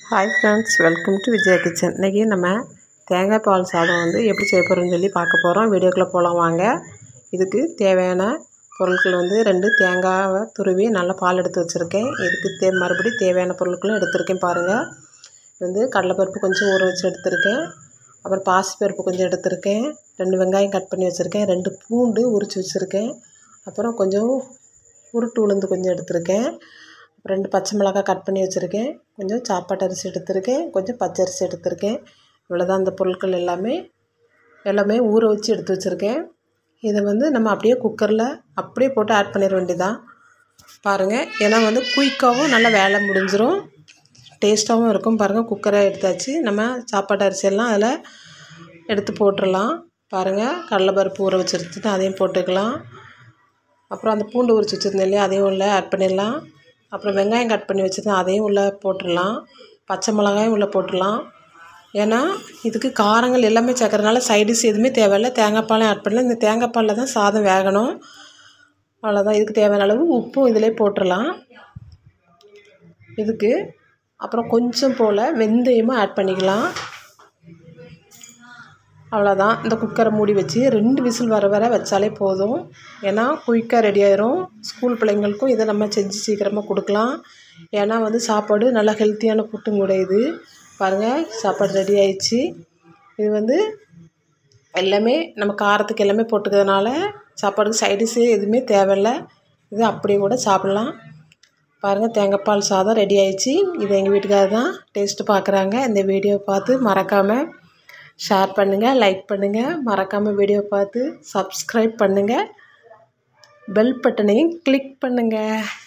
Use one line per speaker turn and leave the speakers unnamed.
hi friends welcome to Vijaya kitchen இன்றைக்கி நம்ம தேங்காய் பால் சாதம் வந்து எப்படி செய்ய போகிறோம்னு சொல்லி பார்க்க போகிறோம் வீடியோக்குள்ளே போகலாம் வாங்க இதுக்கு தேவையான பொருட்கள் வந்து ரெண்டு தேங்காவை துருவி நல்லா பால் எடுத்து வச்சுருக்கேன் இதுக்கு தே மறுபடியும் தேவையான பொருட்களும் எடுத்திருக்கேன் பாருங்கள் வந்து கடலைப்பருப்பு கொஞ்சம் ஊற வச்சு எடுத்திருக்கேன் அப்புறம் பாசிப்பருப்பு கொஞ்சம் எடுத்திருக்கேன் ரெண்டு வெங்காயம் கட் பண்ணி வச்சுருக்கேன் ரெண்டு பூண்டு உரித்து வச்சுருக்கேன் அப்புறம் கொஞ்சம் உருட்டு உளுந்து கொஞ்சம் எடுத்திருக்கேன் ரெண்டு பச்சை மிளகாய் கட் பண்ணி வச்சுருக்கேன் கொஞ்சம் சாப்பாட்டு அரிசி எடுத்திருக்கேன் கொஞ்சம் பச்சரிசி எடுத்திருக்கேன் இவ்வளோதான் இந்த பொருட்கள் எல்லாமே எல்லாமே ஊற வச்சு எடுத்து வச்சுருக்கேன் இதை வந்து நம்ம அப்படியே குக்கரில் அப்படியே போட்டு ஆட் பண்ணிட வேண்டியதான் பாருங்கள் ஏன்னா வந்து குயிக்காகவும் நல்லா வேலை முடிஞ்சிடும் டேஸ்ட்டாகவும் இருக்கும் பாருங்கள் குக்கரை எடுத்தாச்சு நம்ம சாப்பாட்டு அரிசியெல்லாம் அதில் எடுத்து போட்டுடலாம் பாருங்கள் கடலைப்பருப்பு ஊற வச்சுருச்சுட்டு அதையும் போட்டுக்கலாம் அப்புறம் அந்த பூண்டு உரிச்சு வச்சுருந்தேன் இல்லையா அதையும் உள்ளே ஆட் பண்ணிடலாம் அப்புறம் வெங்காயம் கட் பண்ணி வச்சுருந்தேன் அதையும் உள்ளே போட்டுடலாம் பச்சை மிளகாயும் உள்ளே போட்டுடலாம் ஏன்னா இதுக்கு காரங்கள் எல்லாமே சேர்க்கறதுனால சைடிஷ் எதுவுமே தேவையில்லை தேங்காய் பாலையும் ஆட் பண்ணல இந்த தேங்காய் பாலில் தான் சாதம் வேகணும் அவ்வளோதான் இதுக்கு தேவையான அளவு உப்பும் இதிலே போட்டுடலாம் இதுக்கு அப்புறம் கொஞ்சம் போல் வெந்தயமும் ஆட் பண்ணிக்கலாம் அவ்வளோதான் இந்த குக்கரை மூடி வச்சு ரெண்டு விசில் வர வர வச்சாலே போதும் ஏன்னா குயிக்காக ரெடி ஆயிரும் ஸ்கூல் பிள்ளைங்களுக்கும் இதை நம்ம செஞ்சு சீக்கிரமாக கொடுக்கலாம் ஏன்னா வந்து சாப்பாடு நல்லா ஹெல்த்தியான ஃபுட்டும் கூட இது பாருங்கள் சாப்பாடு ரெடி ஆயிடுச்சு இது வந்து எல்லாமே நம்ம காரத்துக்கு எல்லாமே போட்டுக்கிறதுனால சாப்பாடுக்கு சைடிஷு எதுவுமே தேவையில்லை இது அப்படியே கூட சாப்பிட்லாம் பாருங்கள் தேங்காய் பால் சாதம் ரெடி ஆயிடுச்சு இது எங்கள் வீட்டுக்காரர் தான் டேஸ்ட்டு பார்க்குறாங்க இந்த வீடியோ பார்த்து மறக்காமல் ஷேர் பண்ணுங்கள் லைக் பண்ணுங்கள் மறக்காமல் வீடியோ பார்த்து சப்ஸ்கிரைப் பண்ணுங்கள் பெல் பட்டனையும் கிளிக் பண்ணுங்கள்